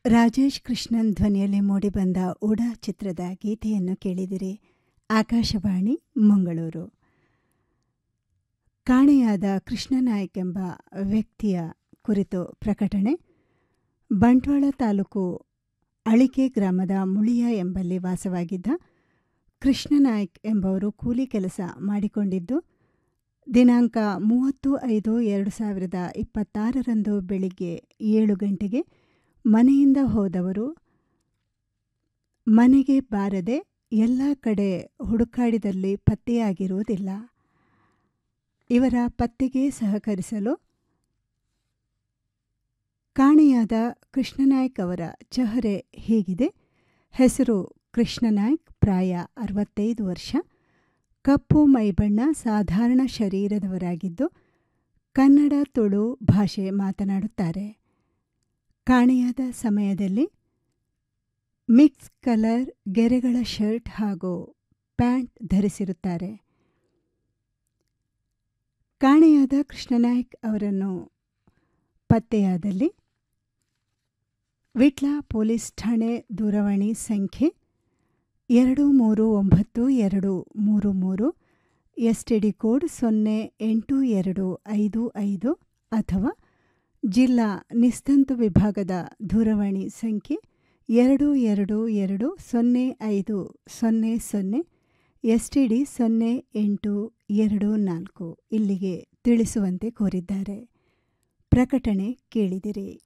ರಾಜೇಶ್ ಕೃಷ್ಣನ್ ಧ್ವನಿಯಲ್ಲಿ ಮೂಡಿಬಂದ ಉಡಾ ಚಿತ್ರದ ಗೀತೆಯನ್ನು ಕೇಳಿದಿರಿ ಆಕಾಶವಾಣಿ ಮಂಗಳೂರು ಕಾಣೆಯಾದ ಕೃಷ್ಣನಾಯ್ಕ್ ಎಂಬ ವ್ಯಕ್ತಿಯ ಕುರಿತು ಪ್ರಕಟಣೆ ಬಂಟ್ವಾಳ ತಾಲೂಕು ಅಳಿಕೆ ಗ್ರಾಮದ ಮುಳಿಯ ಎಂಬಲ್ಲಿ ವಾಸವಾಗಿದ್ದ ಕೃಷ್ಣನಾಯ್ಕ್ ಎಂಬವರು ಕೂಲಿ ಕೆಲಸ ಮಾಡಿಕೊಂಡಿದ್ದು ದಿನಾಂಕ ಮೂವತ್ತು ಐದು ಎರಡು ಸಾವಿರದ ಇಪ್ಪತ್ತಾರರಂದು ಬೆಳಿಗ್ಗೆ ಏಳು ಗಂಟೆಗೆ ಮನೆಯಿಂದ ಹೋದವರು ಮನೆಗೆ ಬಾರದೆ ಎಲ್ಲ ಕಡೆ ಹುಡುಕಾಡಿದಲ್ಲಿ ಪತ್ತೆಯಾಗಿರುವುದಿಲ್ಲ ಇವರ ಪತ್ತೆಗೆ ಸಹಕರಿಸಲು ಕಾಣೆಯಾದ ಕೃಷ್ಣನಾಯ್ಕ್ ಅವರ ಚಹರೆ ಹೀಗಿದೆ ಹೆಸರು ಕೃಷ್ಣನಾಯ್ಕ್ ಪ್ರಾಯ ಅರವತ್ತೈದು ವರ್ಷ ಕಪ್ಪು ಮೈಬಣ್ಣ ಸಾಧಾರಣ ಶರೀರದವರಾಗಿದ್ದು ಕನ್ನಡ ತುಳು ಭಾಷೆ ಮಾತನಾಡುತ್ತಾರೆ ಕಾಣೆಯಾದ ಸಮಯದಲ್ಲಿ ಮಿಕ್ಸ್ ಕಲರ್ ಗೆರೆಗಳ ಶರ್ಟ್ ಹಾಗೂ ಪ್ಯಾಂಟ್ ಧರಿಸಿರುತ್ತಾರೆ ಕಾಣೆಯಾದ ಕೃಷ್ಣನಾಯ್ಕ್ ಅವರನ್ನು ಪತ್ತೆಯಾದಲ್ಲಿ ವಿಟ್ಲ ಪೊಲೀಸ್ ಠಾಣೆ ದೂರವಾಣಿ ಸಂಖ್ಯೆ ಎರಡು ಮೂರು ಒಂಬತ್ತು ಎರಡು ಮೂರು ಮೂರು ಎಸ್ ಟಿ ಡಿ ಕೋಡ್ ಸೊನ್ನೆ ಎಂಟು ಎರಡು ಐದು ಐದು ಅಥವಾ ಜಿಲ್ಲಾ ನಿಸ್ತಂತು ವಿಭಾಗದ ದೂರವಾಣಿ ಸಂಖ್ಯೆ ಎರಡು ಎರಡು ಎರಡು ಸೊನ್ನೆ ಐದು ಸೊನ್ನೆ ಸೊನ್ನೆ ಎಸ್ ಟಿ ಡಿ ಸೊನ್ನೆ ಎಂಟು ಎರಡು ನಾಲ್ಕು ಇಲ್ಲಿಗೆ ತಿಳಿಸುವಂತೆ ಕೋರಿದ್ದಾರೆ ಪ್ರಕಟಣೆ ಕೇಳಿದಿರಿ